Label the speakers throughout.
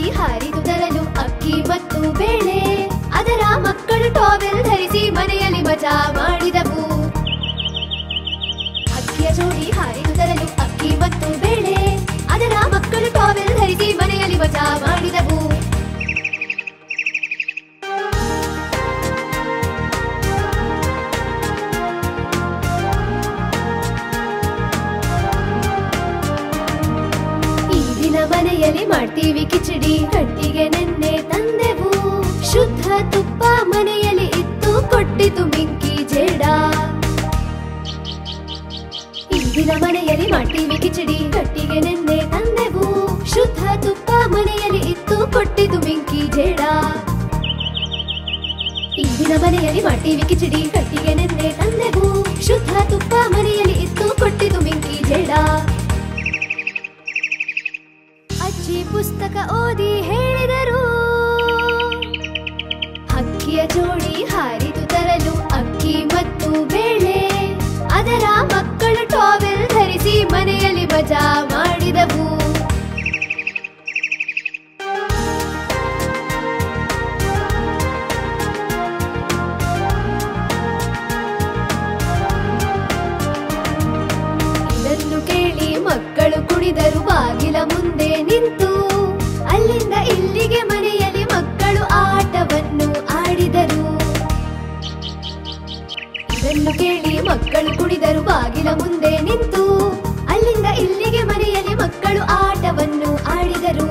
Speaker 1: ಹಾರಿದು ತರಲು ಅಕ್ಕಿ ಮತ್ತು ಬೇಳೆ ಅದರ ಮಕ್ಕಳು ಟಾವೆಲ್ ಧರಿಸಿ ಮನೆಯಲ್ಲಿ ಮಜಾ ಮಾಡಿದವು ಅಕ್ಕಿಯ ಜೋಡಿ ಹಾರಿದು ತರಲು ಅಕ್ಕಿ ಮತ್ತು ಬೇಳೆ ಅದರ ಮಕ್ಕಳು ಟಾವೆಲ್ ಧರಿಸಿ ಮನೆಯಲ್ಲಿ ಮಜಾ ಮಾಡಿದವು ಈ ದಿನ ಮನೆಯಲ್ಲಿ ಮಾಡ್ತೀವಿ ಕಿಚಡಿ ಕಟ್ಟಿಗೆ ನೆನ್ನೆ ತಂದೆವು ಶುದ್ಧ ತುಪ್ಪ ಮನೆಯಲ್ಲಿ ಇತ್ತು ಕೊಟ್ಟಿತು ಮಿಂಕಿ ಜೇಡ ಈ ದಿನ ಮನೆಯಲ್ಲಿ ಮಾಡ್ತೀವಿ ಕಿಚಡಿ ಕಟ್ಟಿಗೆ ನೆನ್ನೆ ತಂದೆವು ಶುದ್ಧ ತುಪ್ಪ ಮನೆಯಲ್ಲಿ ಇತ್ತು ಕೊಟ್ಟಿತು ಮಿಂಕಿ ಜೇಡ ಈ ದಿನ ಮನೆಯಲ್ಲಿ ಮಾಡ್ತೀವಿ ಕಿಚಡಿ ಕಟ್ಟಿಗೆ ನೆನ್ನೆ ತಂದೆವು ಶುದ್ಧ ತುಪ್ಪ ಮನೆಯಲ್ಲಿ ಇತ್ತು ಕೊಟ್ಟಿತು ಮಿಂಕಿ ಜೇಡ ಅಜ್ಜಿ ಪುಸ್ತಕ ಓದಿ ಹೇಳಿದರು ಹಕ್ಕಿಯ ಜೋಡಿ ಹಾರಿದು ತರಲು ಅಕ್ಕಿ ಮತ್ತು ಬೇಳೆ ಅದರ ಮಕ್ಕಳು ಟಾವೆಲ್ ಧರಿಸಿ ಮನೆಯಲ್ಲಿ ಮಜಾ ಮಾಡಿದವು ಇದನ್ನು ಕೇಳಿ ಮಕ್ಕಳು ಕುಣಿದರು ಬಾಗಿಲ ಮುಂದೆ ನಿಂತು ಅಲ್ಲಿಂದ ಇಲ್ಲಿಗೆ ಮನೆಯಲ್ಲಿ ಮಕ್ಕಳು ಆಟವನ್ನು ಆಡಿದರು ಇದನ್ನು ಕೇಳಿ ಮಕ್ಕಳು ಕುಣಿದರು ಬಾಗಿಲ ಮುಂದೆ ನಿಂತು ಅಲ್ಲಿಂದ ಇಲ್ಲಿಗೆ ಮನೆಯಲ್ಲಿ ಮಕ್ಕಳು ಆಟವನ್ನು ಆಡಿದರು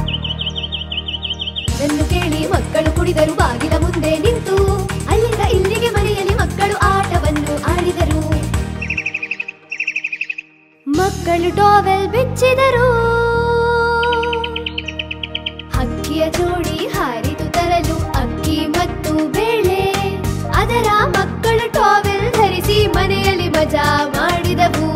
Speaker 1: ಇದನ್ನು ಕೇಳಿ ಮಕ್ಕಳು ಕುಣಿದರು ಬಾಗಿಲ ಮುಂದೆ ನಿಂತು ಅಲ್ಲಿಂದ ಇಲ್ಲಿಗೆ ಮನೆಯಲ್ಲಿ ಮಕ್ಕಳು ಆಟವನ್ನು ಆಡಿದರು ಮಕ್ಕಳು ಟಾವೆಲ್ ಬಿಚ್ಚಿದರು ಹಕ್ಕಿಯ ಜೋಡಿ ಹಾರಿದು ತರಲು ಅಕ್ಕಿ ಮತ್ತು ಬೇಳೆ ಅದರ ಮಕ್ಕಳು ಟಾವೆಲ್ ಧರಿಸಿ ಮನೆಯಲ್ಲಿ ಮಜಾ ಮಾಡಿದವು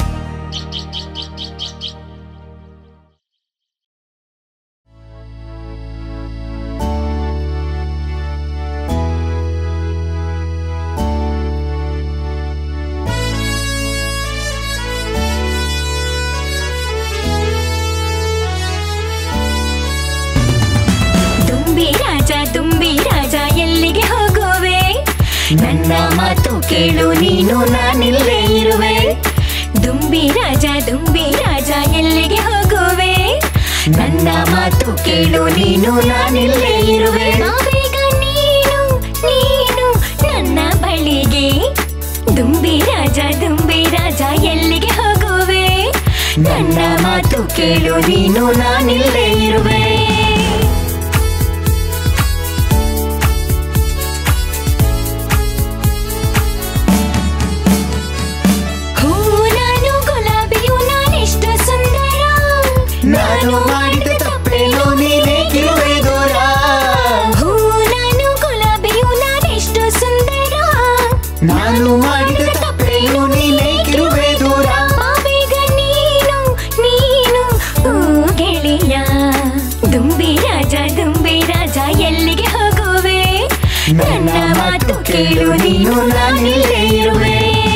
Speaker 2: ತುಂಬಿ ರಾಜ ತುಂಬಿ ರಾಜ ಎಲ್ಲಿಗೆ ಹೋಗುವೆ ನನ್ನ ಮಾತು ಕೇಳು ನೀನು ನಾನಿಲ್ಲೇ ಇರುವೆ ದುಂಬಿ ರಾಜ ದುಂಬಿ ರಾಜ ಎಲ್ಲಿಗೆ ಹೋಗುವೆ ನನ್ನ ಮಾತು ಕೇಳು ನೀನು ನಾನಿಲ್ಲೇ ಇರುವೆ ನಾವೀಗ ನೀನು ನೀನು ನನ್ನ ಬಳಿಗೆ ದುಂಬಿ ರಾಜ ದುಂಬಿ ರಾಜ ಎಲ್ಲಿಗೆ ಹೋಗುವೆ ನನ್ನ ಮಾತು ಕೇಳು ನೀನು ನಾನಿಲ್ಲೇ ಇರುವೆ ಹೂ ನಾನು ಗುಲಾಬಿಯು ನಾನೆಷ್ಟು ಸುಂದರ
Speaker 3: ನಾನು ಮಾಡಿದ ತಪ್ಪೇನು ನೀನೇ ಕಿರುವೆ ದೂರ
Speaker 2: ಹೂ ನಾನು ಗುಲಾಬಿಯು ನಾನೆಷ್ಟು ಸುಂದರ
Speaker 3: ನಾನು ಮಾಡಿದ ತಪ್ಪೇನು ನೀನೇ ಕಿರುವೆ ದೂರ
Speaker 2: ಬೇಗ ನೀನು ನೀನು ಓ ಗೆಳೆಯ ದುಂಬಿ ರಾಜ ದುಂಬಿ ರಾಜ ಎಲ್ಲಿಗೆ ಹೋಗುವೆ ನನ್ನ ಮಾತು ಕೇಳು ನೀನು ನಾನಿಲ್ಲೇ ಇರುವೆ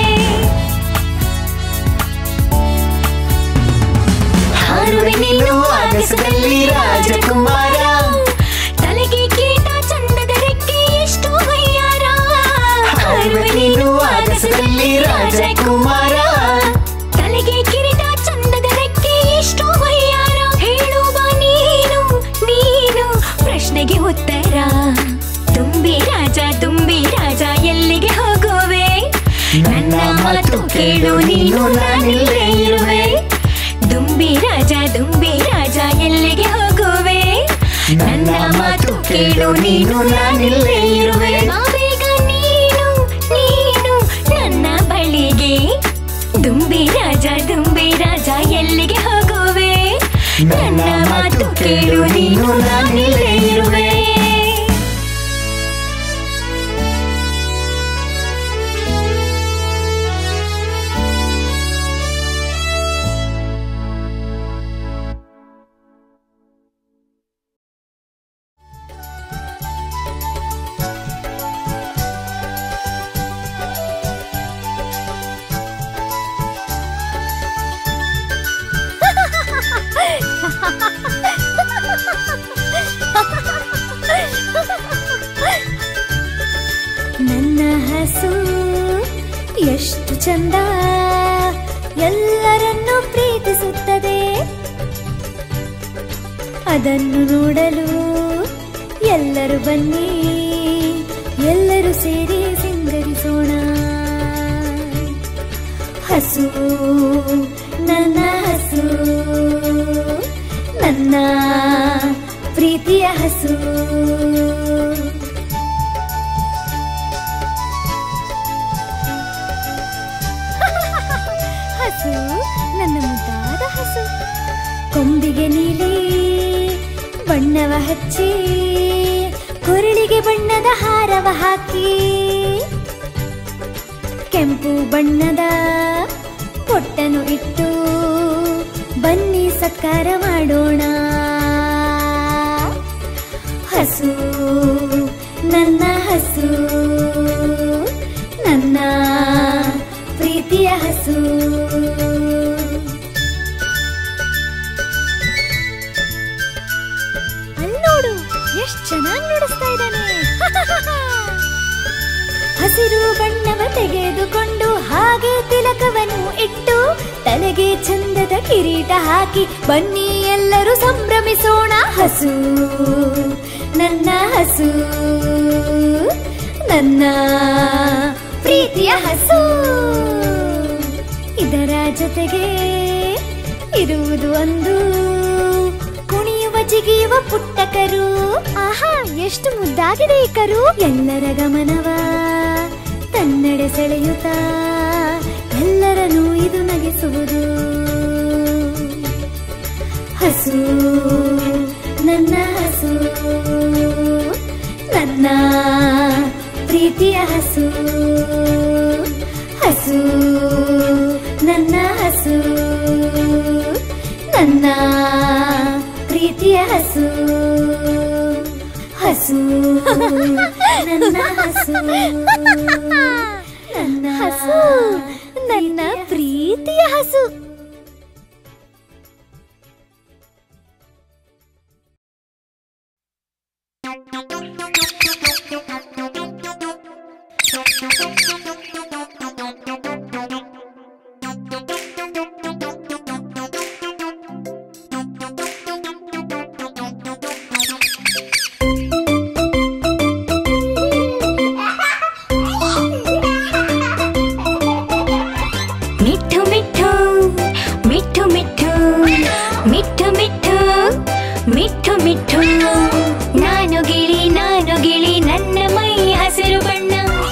Speaker 2: ಹಾರುವೆ ನೀನು ಆಗಸದಲ್ಲಿ ರಾಜಕುಮಾರ ತಲೆಗೆ ಕಿರೀಟ ಚಂದದ ರೆಕ್ಕೆ ಎಷ್ಟು ವಯ್ಯಾರ ಹಾರುವೆ ನೀನು ಆಗಸದಲ್ಲಿ ರಾಜಕುಮಾರ ತಲೆಗೆ ಕಿರೀಟ ಚಂದದ ರೆಕ್ಕೆ ಎಷ್ಟು ವಯ್ಯಾರ ಹೇಳುವ ನೀನು ನೀನು ಪ್ರಶ್ನೆಗೆ ಉತ್ತರ ತುಂಬಿ ರಾಜ ತುಂಬಿ ರಾಜ ಎಲ್ಲಿಗೆ ಹೋಗುವೆ ನನ್ನ ಮಾತು ಕೇಳು ನೀನು ನಾನಿಲ್ಲೇ ಇರುವೆ ದುಂಬಿ ರಾಜ ದುಂಬಿ ರಾಜ ಎಲ್ಲಿಗೆ ಹೋಗುವೆ ನನ್ನ ಮಾತು ಕೇಳು ನೀನು ನಾನಿಲ್ಲೇ ಇರುವೆ ಬೇಗ ನೀನು ನೀನು ನನ್ನ ಬಳಿಗೆ ದುಂಬಿ ರಾಜ ದುಂಬಿ ರಾಜ ಎಲ್ಲಿಗೆ ಹೋಗುವೆ ನನ್ನ ಮಾತು ಕೇಳು ನೀನು ನಾನಿಲ್ಲೇ ಇರುವೆ
Speaker 1: ಚಂದ ಎಲ್ಲರನ್ನೂ ಪ್ರೀತಿಸುತ್ತದೆ ಅದನ್ನು ನೋಡಲು ಎಲ್ಲರೂ ಬನ್ನಿ ಎಲ್ಲರೂ ಸೇರಿ ಸಿಂಗರಿಸೋಣ ಹಸು ನನ್ನ ಹಸು ನನ್ನ ಪ್ರೀತಿಯ ಹಸು ಹಸು ನನ್ನ ಮುದ್ದಾದ ಹಸು ಕೊಂಬಿಗೆ ನೀಲಿ ಬಣ್ಣವ ಹಚ್ಚಿ ಕೊರಳಿಗೆ ಬಣ್ಣದ ಹಾರವ ಹಾಕಿ ಕೆಂಪು ಬಣ್ಣದ ಪೊಟ್ಟನು ಇಟ್ಟು ಬನ್ನಿ ಸತ್ಕಾರ ಮಾಡೋಣ ಹಸು ನನ್ನ ಹಸು ನನ್ನ ಪ್ರೀತಿಯ ಹಸು ಅಲ್ಲ್ ನೋಡು ಎಷ್ಟ್ ಚೆನ್ನಾಗಿ ನುಡಿಸ್ತಾ ಇದ್ದಾನೆ ಹಸಿರು ಬಣ್ಣವ ತೆಗೆದುಕೊಂಡು ಹಾಗೆ ತಿಲಕವನ್ನು ಇಟ್ಟು ತಲೆಗೆ ಚಂದದ ಕಿರೀಟ ಹಾಕಿ ಬನ್ನಿ ಎಲ್ಲರೂ ಸಂಭ್ರಮಿಸೋಣ ಹಸು ನನ್ನ ಹಸು ನನ್ನ ಪ್ರೀತಿಯ ಹಸು ಇದರ ಜೊತೆಗೆ ಇರುವುದು ಒಂದು ಕುಣಿಯುವ ಜಿಗಿಯುವ ಪುಟ್ಟ ಕರು ಆಹಾ ಎಷ್ಟು ಮುದ್ದಾಗಿದೆ ಈ ಕರು ಎಲ್ಲರ ಗಮನವ ತನ್ನೆಡೆ ಸೆಳೆಯುತ್ತ ಎಲ್ಲರನ್ನೂ ಇದು ನಗಿಸುವುದು ಹಸು ನನ್ನ ಹಸು ನನ್ನ ಪ್ರೀತಿಯ ಹಸು ಹಸು ನನ್ನ ಹಸು ನನ್ನ ಪ್ರೀತಿಯ ಹಸು ಹಸು ನನ್ನ ಹಸು ನನ್ನ ಹಸು ನನ್ನ ಪ್ರೀತಿಯ ಹಸು
Speaker 2: ಮಿಠು ಮಿಠು ಮಿಠು ಮಿಠು ಮಿಠು ಮಿಠು ಮಿಠು ಮಿಠು ನಾನು ಗಿಳಿ ನಾನು ಗಿಳಿ ನನ್ನ ಮೈ ಹಸಿರು ಬಣ್ಣ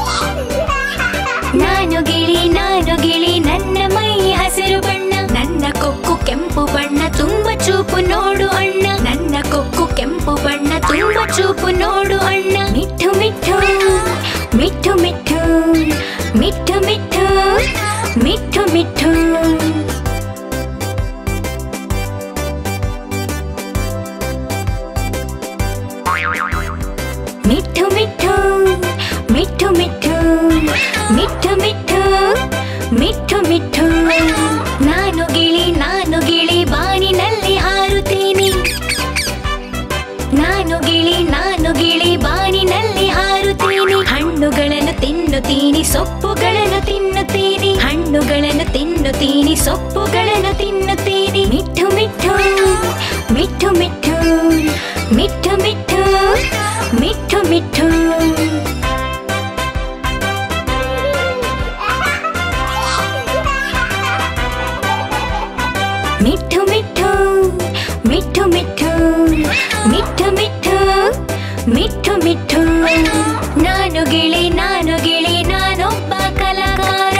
Speaker 2: ನಾನು ಗಿಳಿ ನಾನು ಗಿಳಿ ನನ್ನ ಮೈ ಹಸಿರು ಬಣ್ಣ ನನ್ನ ಕೊಕ್ಕು ಕೆಂಪು ಬಣ್ಣ ತುಂಬ ಚೂಪು ನೋಡು ಅಣ್ಣ ನನ್ನ ಕೊಕ್ಕು ಕೆಂಪು ಬಣ್ಣ ತುಂಬ ಚೂಪು ನೋಡು ಅಣ್ಣ ಮಿಠು ಮಿಠು ಮಿಠು ಮಿಠು ಮಿಠು ಮಿಠು ಮಿಠು ಮಿಠು ಮಿಠು ಮಿಠು ಮಿಠು ಮಿಠು ಮಿಠು ಮಿಠು ಮಿಠು ಮಿಠು ನಾನು ಗಿಳಿ ನಾನು ಗಿಳಿ ಬಾನಿನಲ್ಲಿ ಹಾರುತ್ತೇನೆ ನಾನು ಗಿಳಿ ನಾನು ಗಿಳಿ ಬಾನಿನಲ್ಲಿ ಹಾರುತ್ತೇನೆ ಹಣ್ಣುಗಳನ್ನು ತಿನ್ನುತ್ತೀನಿ ಸೊಪ್ಪುಗಳನ್ನು ತಿನ್ನುತ್ತೀನಿ ಹಣ್ಣುಗಳನ್ನು ತಿನ್ನುತ್ತೀನಿ ಸೊಪ್ಪುಗಳನ್ನು ತಿನ್ನುತ್ತೀನಿ ಮಿಠು ಮಿಠು ಮಿಠು ಮಿಠು ಮಿಠು ಮಿಠು ಮಿಠು ಮಿಠು ಮಿಠು ಮಿಠು ಮಿಠು ಮಿಠು ಮಿಠು ಮಿಠು ಮಿಠು ಮಿಠು ನಾನು ಗಿಳಿ ನಾನು ಗಿಳಿ ನಾನೊಬ್ಬ ಕಲಾಕಾರ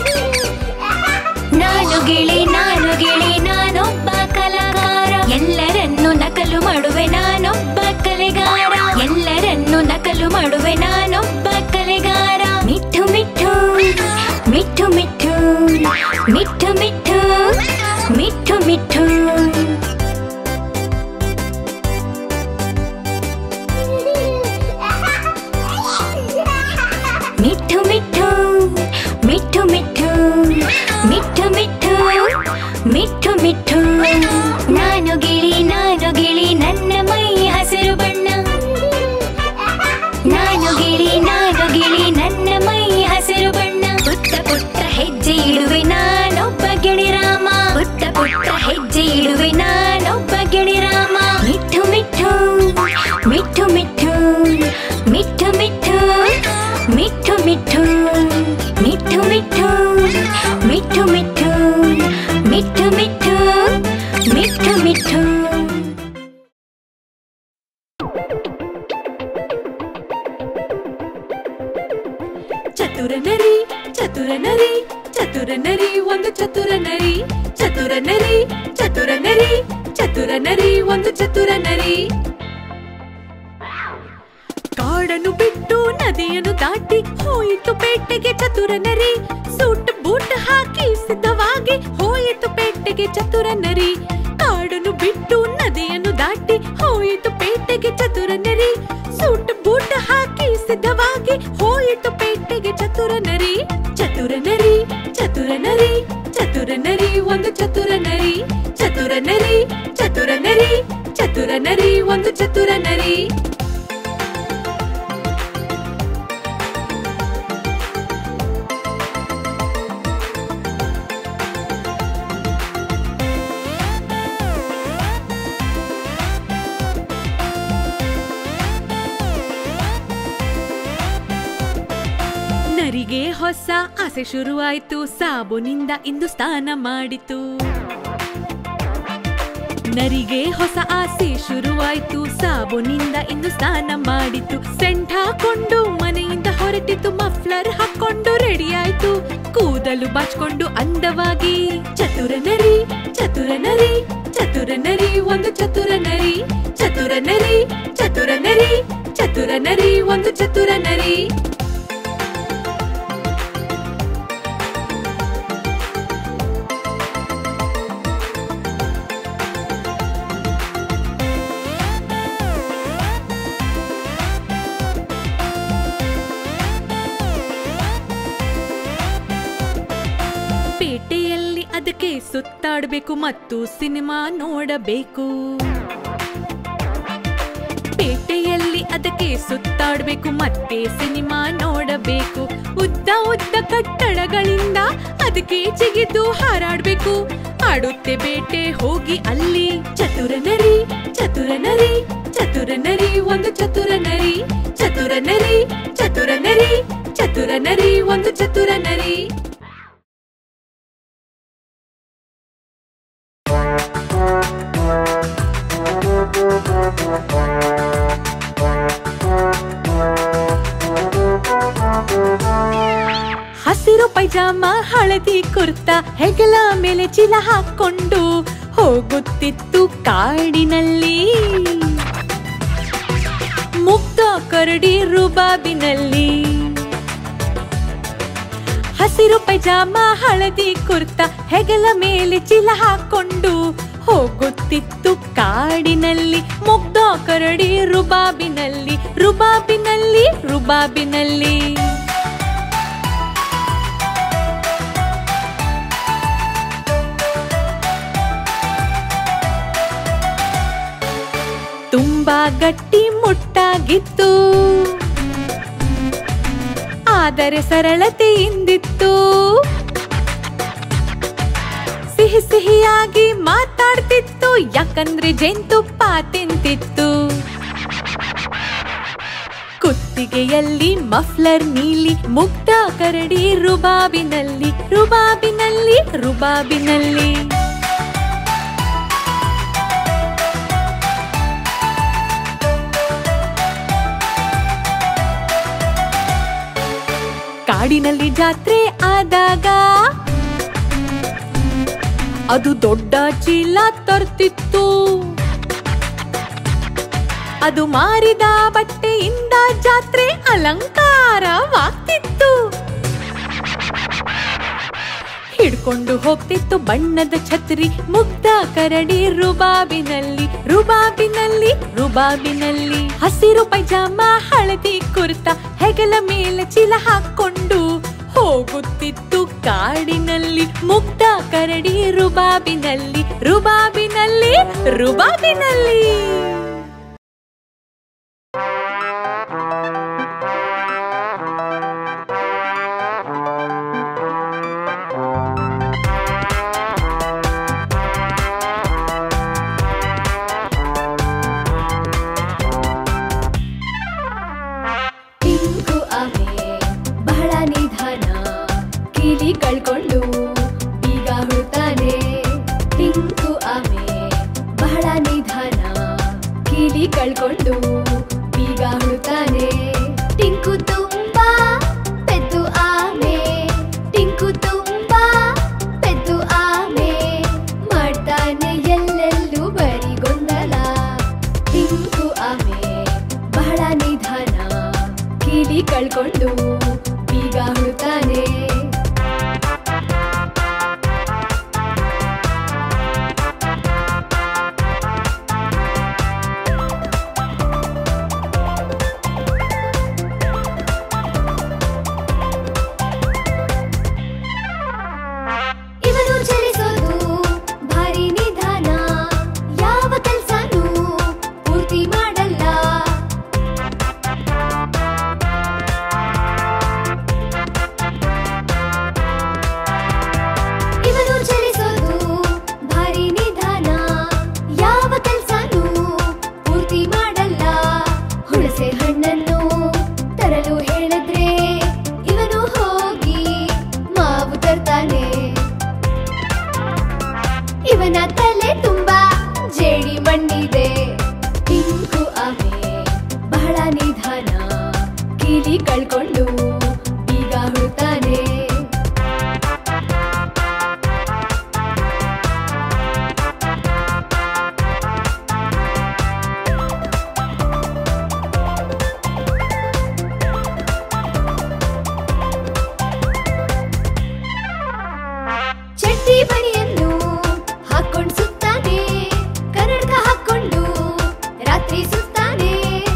Speaker 2: ನಾನು ಗಿಳಿ ನಾನು ಗಿಳಿ ನಾನೊಬ್ಬ ಕಲಾಕಾರ ಎಲ್ಲರನ್ನು ನಕಲು ಮಾಡುವೆ ನಾನೊಬ್ಬ ಕಲೆಗಾರ ಎಲ್ಲರನ್ನು ನಕಲು ಮಾಡುವೆ ನಾನೊಬ್ಬ ಕಲೆಗಾರ ಮಿಠು ಮಿಠು ಮಿಠು ಮಿಠು ಮಿಠು ಮಿಠು ಮಿಠು ಮಿಠು ಮಿಠು ಮಿಠು ಮಿಠು ಮಿಠು ಮಿಠು ಮಿಠು ಮಿಠು ಮಿಠು ನಾನು ಗಿಳಿ ನಾನು ಗಿಳಿ ನನ್ನ ಮೈ ಹಸಿರು ಬಣ್ಣ ನಾನು ಗಿಳಿ ನಾನು ಗಿಳಿ ನನ್ನ ಮೈ ಹಸಿರು ಬಣ್ಣ ಪುಟ್ಟ ಪುಟ್ಟ ಹೆಜ್ಜೆ ಹೆಜ್ಜೆ ಇಡುವೆ ನಾನೊಬ್ಬ ಗೆಳೆರಾಮ ಮಿಠು ಮಿಠು ಮಿಠು ಮಿಠು ಮಿಠು ಮಿಠು ಮಿಠು ಮಿಠು ಮಿಠು ಮಿಠು ಮಿಠು ಮಿಠು ಮಿಠು ಮಿಠು ಮಿಠು ಮಿಠು
Speaker 4: ಚತುರ ನರಿ ಚತುರ ನರಿ ಚತುರ ನರಿ ಒಂದು ಚತುರ ನರಿ ಚತುರ ನರಿ ಚತುರ ನರಿ ಚತುರ ನರಿ ಒಂದು ಚತುರ ನರಿ ಕಾಡನ್ನು ಬಿಟ್ಟು ನದಿಯನ್ನು ದಾಟಿ ಹೋಯಿತು ಪೇಟೆಗೆ ಚತುರ ನರಿ ಸೂಟ್ ಬೂಟ್ ಹಾಕಿ ಸಿದ್ಧವಾಗಿ ಹೋಯಿತು ಪೇಟೆಗೆ ಚತುರ ನರಿ ಕಾಡನ್ನು ಬಿಟ್ಟು ನದಿಯನ್ನು ದಾಟಿ ಹೋಯಿತು ಪೇಟೆಗೆ ಚತುರ ನರಿ ಸೂಟ್ ಬೂಟ್ ಹಾಕಿ ಸಿದ್ಧವಾಗಿ ಹೋಯಿತು ಪೇಟೆಗೆ ಚತುರ ನರಿ ಚತುರ ನರಿ ಚತುರ ನರಿ ಚತುರ ನರಿ ಒಂದು ಚತುರ ನರಿ ಚತುರ ನರಿ ಚತುರ ನರಿ ಚತುರ ನರಿ ಒಂದು ಚತುರ ನರಿ ನರಿಗೆ ಹೊಸ ಆಸೆ ಶುರುವಾಯ್ತು ಸಾಬೂನಿಂದ ಇಂದು ಸ್ನಾನ ಮಾಡಿತು ನರಿಗೆ ಹೊಸ ಆಸೆ ಶುರುವಾಯ್ತು ಸಾಬೂನಿಂದ ಇಂದು ಸ್ನಾನ ಮಾಡಿತು ಸೆಂಟ್ ಹಾಕೊಂಡು ಮನೆಯಿಂದ ಹೊರಟಿತು ಮಫ್ಲರ್ ಹಾಕೊಂಡು ರೆಡಿ ಆಯ್ತು ಕೂದಲು ಬಾಚ್ಕೊಂಡು ಅಂದವಾಗಿ ಚತುರ ನರಿ ಚತುರ ನರಿ ಚತುರ ನರಿ ಒಂದು ಚತುರ ನರಿ ಚತುರ ನರಿ ಚತುರ ನರಿ ಚತುರ ನರಿ ಒಂದು ಚತುರ ನರಿ ಪೇಟೆಯಲ್ಲಿ ಅದಕ್ಕೆ ಸುತ್ತಾಡಬೇಕು ಮತ್ತು ಸಿನಿಮಾ ನೋಡಬೇಕು ಪೇಟೆಯಲ್ಲಿ ಅದಕ್ಕೆ ಸುತ್ತಾಡಬೇಕು ಮತ್ತೆ ಸಿನಿಮಾ ನೋಡಬೇಕು ಉದ್ದ ಉದ್ದ ಕಟ್ಟಡಗಳಿಂದ ಅದಕ್ಕೆ ಜಿಗಿದು ಹಾರಾಡ್ಬೇಕು ಆಡುತ್ತೆ ಬೇಟೆ ಹೋಗಿ ಅಲ್ಲಿ ಚತುರ ನರಿ ಚತುರ ನರಿ ಚತುರ ನರಿ ಒಂದು ಚತುರ ನರಿ ಚತುರ ನರಿ ಚತುರ ನರಿ ಚತುರ ನರಿ ಒಂದು ಚತುರ ನರಿ ಹಸಿರು ಪೈಜಾಮ ಹಳದಿ ಕುರ್ತಾ ಹೆಗಲ ಮೇಲೆ ಚೀಲ ಹಾಕೊಂಡು ಹೋಗುತ್ತಿತ್ತು ಕಾಡಿನಲ್ಲಿ ಮುಗ್ಧ ಕರಡಿ ರುಬಾಬಿನಲ್ಲಿ ಹಸಿರು ಪೈಜಾಮ ಹಳದಿ ಕುರ್ತಾ ಹೆಗಲ ಮೇಲೆ ಚೀಲ ಹಾಕೊಂಡು ಹೋಗುತ್ತಿತ್ತು ಕಾಡಿನಲ್ಲಿ ಮುಗ್ಧ ಕರಡಿ ರುಬಾಬಿನಲ್ಲಿ ರುಬಾಬಿನಲ್ಲಿ ರುಬಾಬಿನಲ್ಲಿ ತುಂಬಾ ಗಟ್ಟಿ ಮುಟ್ಟಾಗಿತ್ತು ಆದರೆ ಸರಳತೆಯಿಂದಿತ್ತು ಸಿಹಿ ಸಿಹಿಯಾಗಿ ಮಾತಾಡ್ತಿತ್ತು ಯಾಕಂದ್ರೆ ಜೇನ್ತುಪ್ಪ ತಿಂತಿತ್ತು ಕುತ್ತಿಗೆಯಲ್ಲಿ ಮಫ್ಲರ್ ನೀಲಿ ಮುಗ್ಧ ಕರಡಿ ರುಬಾಬಿನಲ್ಲಿ ರುಬಾಬಿನಲ್ಲಿ ರುಬಾಬಿನಲ್ಲಿ ಕಾಡಿನಲ್ಲಿ ಜಾತ್ರೆ ಆದಾಗ ಅದು ದೊಡ್ಡ ಚೀಲ ತರ್ತಿತ್ತು ಅದು ಮಾರಿದ ಬಟ್ಟೆಯಿಂದ ಜಾತ್ರೆ ಅಲಂಕಾರವಾಗ್ತಿತ್ತು ಹಿಡ್ಕೊಂಡು ಹೋಗ್ತಿತ್ತು ಬಣ್ಣದ ಛತ್ರಿ ಮುಗ್ಧ ಕರಡಿ ರುಬಾಬಿನಲ್ಲಿ ರುಬಾಬಿನಲ್ಲಿ ರುಬಾಬಿನಲ್ಲಿ ಹಸಿರು ಪೈಜಾಮ ಹಳದಿ ಕುರ್ತಾ ಹೆಗಲ ಮೇಲೆ ಚೀಲ ಹಾಕೊಂಡು ಹೋಗುತ್ತಿತ್ತು ಕಾಡಿನಲ್ಲಿ ಮುಗ್ಧ ಕರಡಿ ರುಬಾಬಿನಲ್ಲಿ ರುಬಾಬಿನಲ್ಲಿ ರುಬಾಬಿನಲ್ಲಿ
Speaker 1: ಕೀಲಿ ಕಳ್ಕೊಂಡು ಬೀಗ ಹುಡುತಾನೆ ಟಿಂಕು ತುಂಬಾ ಪೆದ್ದು ಆಮೆ ಟಿಂಕು ತುಂಬಾ ಪೆದ್ದು ಆಮೆ ಮಾಡ್ತಾನೆ ಎಲ್ಲೆಲ್ಲೂ ಬರಿ ಗೊಂದಲ ಟಿಂಕು ಆಮೆ ಬಹಳ ನಿಧಾನ ಕೀಲಿ ಕಳ್ಕೊಂಡು ಬೀಗ ಹುಡುತಾನೆ ಇವನು ಚಲಿಸೋದು ಭಾರಿ ನಿಧಾನ ಯಾವ ಕೆಲ್ಸನೂ ಪೂರ್ತಿ ಮಾಡಲ್ಲ ಇವನು ಚಲಿಸೋದು ಭಾರಿ ನಿಧಾನ ಯಾವ ಕೆಲ್ಸನೂ ಪೂರ್ತಿ ಮಾಡಲ್ಲ ಹುಣಸೆ ಹಣ್ಣನ್ನು ತರಲು ಹೇಳಿದ್ರೆ ಇವನು ಹೋಗಿ ಮಾವು ತರ್ತಾನೆ ಇವನ ತಲೆ ತುಂಬಾ ಜೇಡಿ ಮಣ್ಣಿದೆ ಟಿಂಕು ಆಮೆ ಬಹಳ ನಿಧಾನ ಕೀಲಿ ಕಳ್ಕೊಂಡು ಈಗ ಹುಡುತಾನೆ ಚಡ್ಡಿ ಬನಿಯನ್ನು ಹಾಕೊಂಡು ಸುತ್ತಾನೆ ಕನ್ನಡಕ ಹಾಕೊಂಡು ರಾತ್ರಿ ಸುತ್ತಾನೆ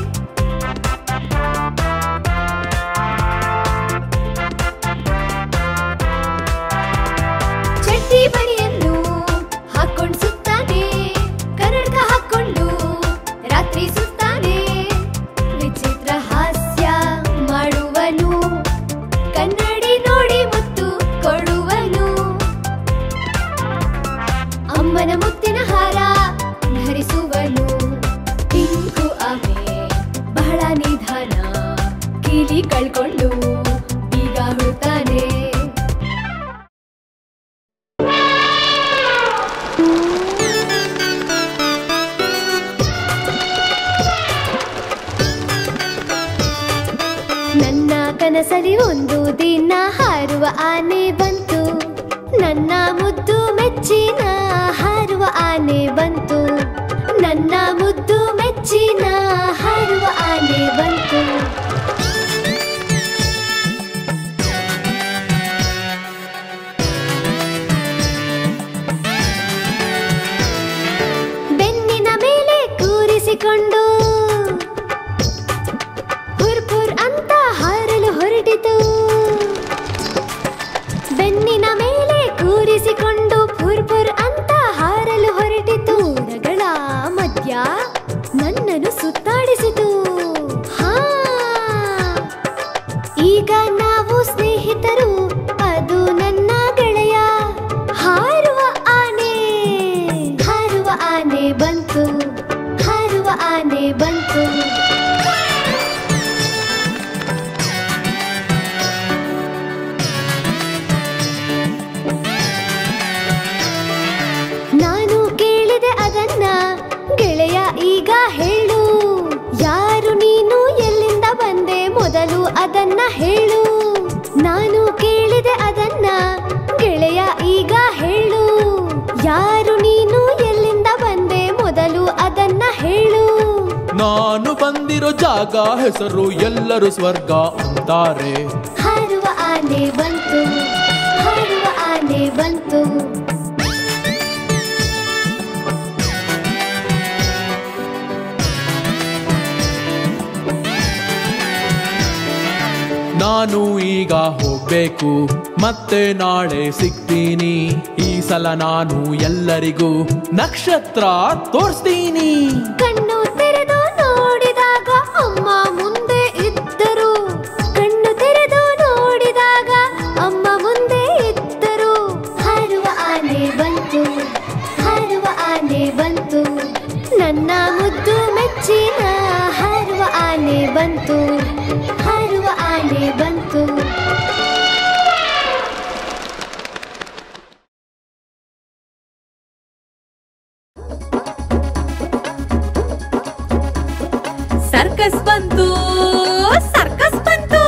Speaker 1: ಚಡ್ಡಿ ಬನಿಯನ್ನು ಹಾಕೊಂಡು ಸುತ್ತಾನೆ ಕನ್ನಡಕ ಹಾಕೊಂಡು ರಾತ್ರಿ ಸುತ್ತಾನೆ ವಿಚಿತ್ರ ಹಾಸ್ಯ ಮಾಡುವನು ಕನ್ನಡಿ ನೋಡಿ ಮುತ್ತು ಕೊಡುವನು ಅಮ್ಮನ ಮುತ್ತಿನ ಹಾರ ಧರಿಸುವನು ಟಿಂಕು ಆಮೆ ಬಹಳ ನಿಧಾನ ಕೀಲಿ ಕಳ್ಕೊಂಡು ಈಗ ಹುಡುತಾನೆ ನನ್ನ ಕನಸಲಿ ಒಂದು ದಿನ ಹಾರುವ ಆನೆ ಬಂತು ನನ್ನ ಮುದ್ದು ಮೆಚ್ಚಿನ ಹಾರುವ ಆನೆ ಬಂತು ನನ್ನ ಮುದ್ದು ಮೆಚ್ಚಿನ ಹಾರುವ ಆನೆ ಬಂತು ಬೆನ್ನಿನ ಮೇಲೆ ಕೂರಿಸಿಕೊಂಡು ಪುರ್ ಪುರ್ ಅಂತ ಹಾರಲು ಹೊರಟಿತು ಬೆನ್ನಿನ ಮೇಲೆ ಕೂರಿಸಿಕೊಂಡು ಪುರ್ ಪುರ್ ಅಂತ ಹಾರಲು ಹೊರಟಿತು ಮೋಡಗಳ ಮಧ್ಯ ನನ್ನನ್ನು ಸುತ್ತಾಡಿಸಿತು ಹಾ ಈಗ ನಾವು ಸ್ನೇಹಿತರು ಅದು ನನ್ನ ಗೆಳೆಯ ಹಾರುವ ಆನೆ ಹಾರುವ ಆನೆ ಬಂತು ಹಾರುವ ಆನೆ ಬಂತು ನಾನು ಕೇಳಿದೆ ಅದನ್ನ ಗೆಳೆಯ ಈಗ ಹೇಳು ಯಾರು ನೀನು ಎಲ್ಲಿಂದ ಬಂದೆ ಮೊದಲು ಅದನ್ನ ಹೇಳು ನಾನು ಕೇಳಿದೆ ಅದನ್ನ ಗೆಳೆಯ ಈಗ ಹೇಳು ಯಾರು ನೀನು ಎಲ್ಲಿಂದ ಬಂದೆ ಮೊದಲು ಅದನ್ನ ಹೇಳು
Speaker 5: ನಾನು ಬಂದಿರೋ ಜಾಗ ಹೆಸರು ಎಲ್ಲರೂ ಸ್ವರ್ಗ ಅಂತಾರೆ
Speaker 1: ಹಾರುವ ಆನೆ ಬಂತು ಹಾರುವ ಆನೆ ಬಂತು
Speaker 5: ನಾನು ಈಗ ಹೋಗ್ಬೇಕು ಮತ್ತೆ ನಾಳೆ ಸಿಗ್ತೀನಿ ಈ ಸಲ ನಾನು ಎಲ್ಲರಿಗೂ ನಕ್ಷತ್ರ ತೋರಿಸ್ತೀನಿ
Speaker 1: ಕಣ್ಣು ತೆರೆದು ನೋಡಿದಾಗ ಅಮ್ಮ ಮುಂದೆ ಇದ್ದರು ಕಣ್ಣು ತೆರೆದು ನೋಡಿದಾಗ ಅಮ್ಮ ಮುಂದೆ ಇದ್ದರು ಹಾರುವ ಆನೆ ಬಂತು ಹಾರುವ ಆನೆ ಬಂತು ನನ್ನ ಮುದ್ದು ಮೆಚ್ಚಿನ ಹಾರುವ ಆನೆ ಬಂತು ಹಾರುವ ಆನೆ ಬಂತು
Speaker 4: ಸರ್ಕಸ್ ಬಂತು ಸರ್ಕಸ್ ಬಂತು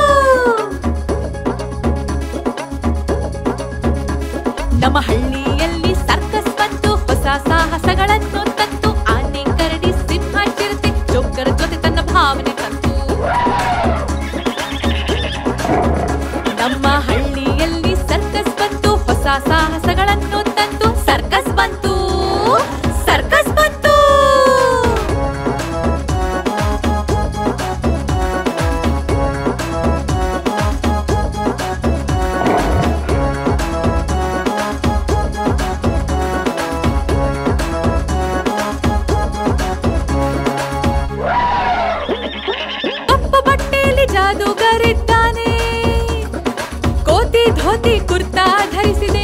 Speaker 4: ನಮ್ಮ ಹಳ್ಳಿಯಲ್ಲಿ ಸರ್ಕಸ್ ಬಂತು ಹೊಸ ಸಾಹಸಗಳನ್ನು ತಂತು ಆನೆ ಕರಡಿ ಸಿಂಹ ಚಿರತೆ ಜೋಕರ ಜೊತೆ ತನ್ನ ಭಾವನೆ ತಂತು ನಮ್ಮ ಹಳ್ಳಿಯಲ್ಲಿ ಸರ್ಕಸ್ ಬಂತು ಹೊಸ ಸಾಹಸಗಳನ್ನು ತಂತು ಸರ್ಕಸ್ ಬಂತು ಸರ್ಕಸ್ ಬಂತು ಕಪ್ಪು ಬಟ್ಟೆಯಲ್ಲಿ ಜಾದೂಗರಿದ್ದಾನೆ ಕೋತಿ ಧೋತಿ ಕುರ್ತಾ ಧರಿಸಿದೆ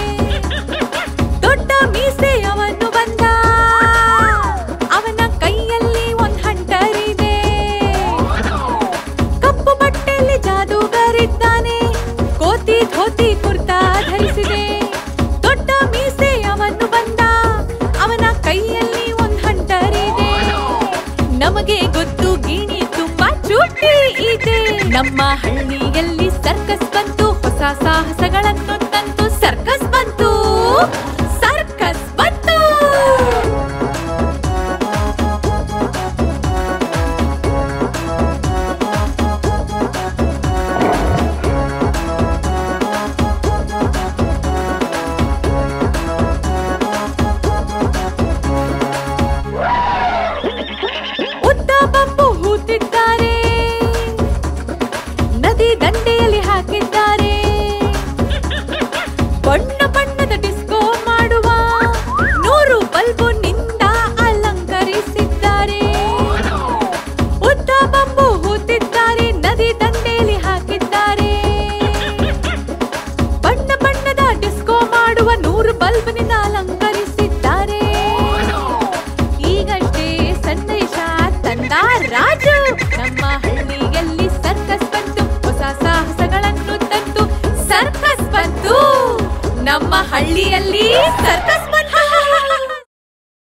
Speaker 4: ದೊಡ್ಡ ಮೀಸೆ ಅವನು ಬಂದ ಅವನ ಕೈಯಲ್ಲಿ ಒಂದ್ ಹಂಟರಿದೆ ಕಪ್ಪು ಬಟ್ಟೆಯಲ್ಲಿ ಜಾದೂಗರಿದ್ದಾನೆ ಕೋತಿ ಧೋತಿ ಕುರ್ತಾ ಧರಿಸಿದೆ ದೊಡ್ಡ ಮೀಸೆ ಅವನು ಬಂದ ಅವನ ಕೈಯಲ್ಲಿ ಒಂದ್ ಹಂಟರಿದೆ ನಮಗೆ ಗೊತ್ತು ಗಿಣಿ ತುಂಬಾ ಚೂಟಿ ಇದೆ ನಮ್ಮ ಹಳ್ಳಿಯಲ್ಲಿ ಸರ್ಕಸ್ ಬಂತು ಹೊಸ ಸಾಹಸಗಳನ್ನು ತಂತು ಸರ್ಕಸ್ ಬಂತು ಸರ್ಕಸ್ ಬಂತು ಉದ್ದ ಬಂಬು ಹೂತಿದ್ದಾರೆ ನದಿ ದಂಡೆಯಲ್ಲಿ ಹಾಕಿದ್ದಾರೆ ಬಣ್ಣ ಬಣ್ಣದ ಡಿಸ್ಕೋ ಮಾಡುವ ನೂರು ಬಲ್ಬು ನಿಂದ ಅಲಂಕರಿಸಿದ್ದಾರೆ ಉದ್ದ ಬಂಬು ಹೂತಿದ್ದಾರೆ ನದಿ ದಂಡೆಯಲ್ಲಿ ಹಾಕಿದ್ದಾರೆ ಬಣ್ಣ ಬಣ್ಣದ ಡಿಸ್ಕೋ ಮಾಡುವ ನೂರು ಬಲ್ಬ್ನಿಂದ ಅಲಂಕರಿಸಿದ್ದಾರೆ ಈಗಷ್ಟೇ ಸಂದೇಶ ತಂದ ರಾಜು ನಮ್ಮ ಹಳ್ಳಿಯಲ್ಲಿ ಸರ್ಕಸ್ ಬಂತು ಹೊಸ ಸಾಹಸಗಳನ್ನು ತಂತು ಸರ್ಕಸ್ ಬಂತು ನಮ್ಮ ಹಳ್ಳಿಯಲ್ಲಿ ಸರ್ಕಸ್